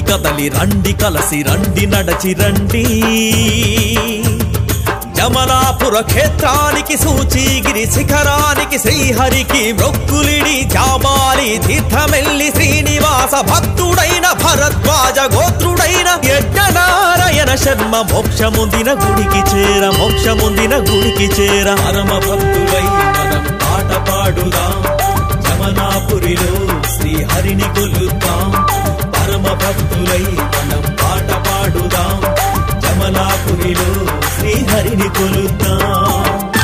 కదలి రండి కలసి రండి నడచి రండి యమలాపుర క్షేత్రానికి సూచీగిరి శిఖరానికి శ్రీహరికి మొక్కులిడి జాబాలి తీర్థమెల్లి శ్రీనివాస భక్తుడైన భరద్వాజ గోత్రుడైన యజ్ఞనారాయణ శర్మ మోక్షముందిన గుడికి చేర మోక్షముందిన గుడికి చేర పరమ భక్తులై మనం పాట పాడుదాం యమలాపురిలో శ్రీహరిని కొలుద్దాం పరమ భక్తులై మనం పాట పాడుదాం జమలాపురిలో శ్రీహరిని కొలుద్దాం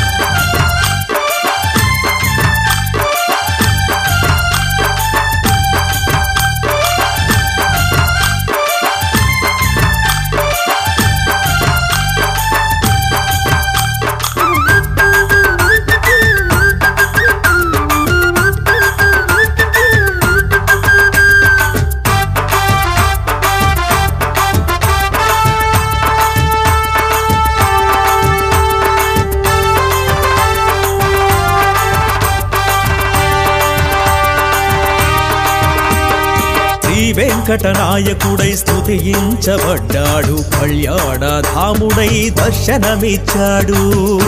శ్రీ వెంకటనాయకుడై స్తుతించబడ్డాడు కళ్యాణ ధాముడై దర్శనమిచ్చాడు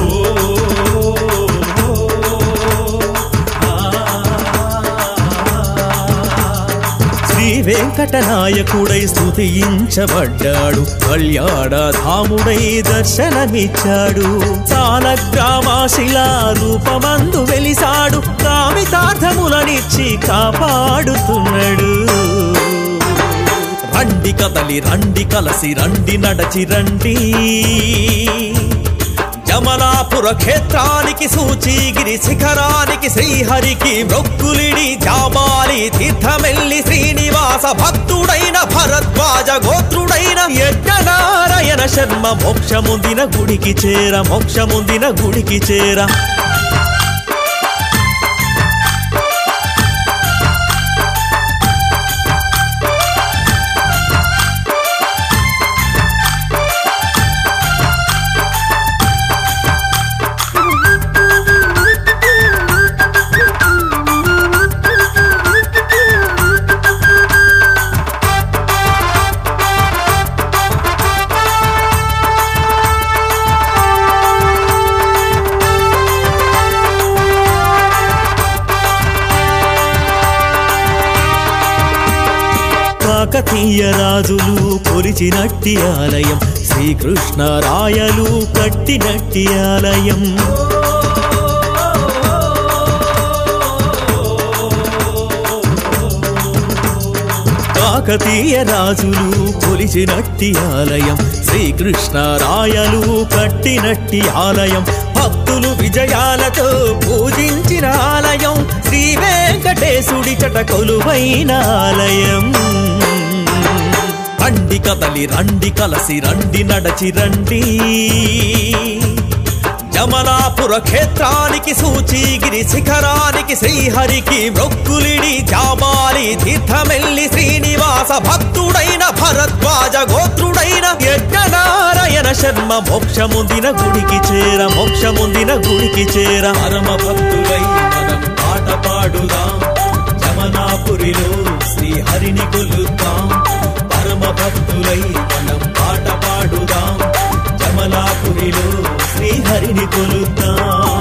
శ్రీ వెంకటనాయకుడై స్తుతించబడ్డాడు కళ్యాణ ధాముడై దర్శనమిచ్చాడు చాల గ్రామాశిలా రూపమందు వెలిసాడు కామితార్థములనిచ్చి కాపాడుతున్నాడు రండి కదలి రండి కలసి రండి నడచి రండి యమలాపుర క్షేత్రానికి సూచీగిరి శిఖరానికి శ్రీహరికి మొక్కులిడి జాబాలి తీర్థమెల్లి శ్రీనివాస భక్తుడైన భరద్వాజ గోత్రుడైన యజ్ఞనారాయణ శర్మ మోక్షముందిన గుడికి చేర మోక్షముందిన గుడికి చేర కాకతీయ రాజులు కొలిచినట్టి ఆలయం శ్రీకృష్ణ రాయలు కట్టినట్టి ఆలయం కాకతీయ రాజులు కొలిచినట్టి ఆలయం శ్రీకృష్ణ రాయలు కట్టినట్టి ఆలయం భక్తులు విజయాలతో పూజించిన ఆలయం శ్రీ వెంకటేశుడి చట కొలువైన ఆలయం రండి కదలి రండి కలసి రండి నడచి రండి యమలాపుర క్షేత్రానికి సూచీగిరి శిఖరానికి శ్రీహరికి మొక్కులిడి జాబాలి తీర్థమెల్లి శ్రీనివాస భక్తుడైన భరద్వాజ గోత్రుడైన యజ్ఞనారాయణ శర్మ మోక్షముందిన గుడికి చేర మోక్షముందిన గుడికి చేర పరమ భక్తులై మనం పాట పాడుదాం యమలాపురిలో శ్రీహరిని కొలుద్దాం పరమ భక్తులై మనం పాట పాడుదాం జమలాపురిలో శ్రీహరిని కొలుద్దాం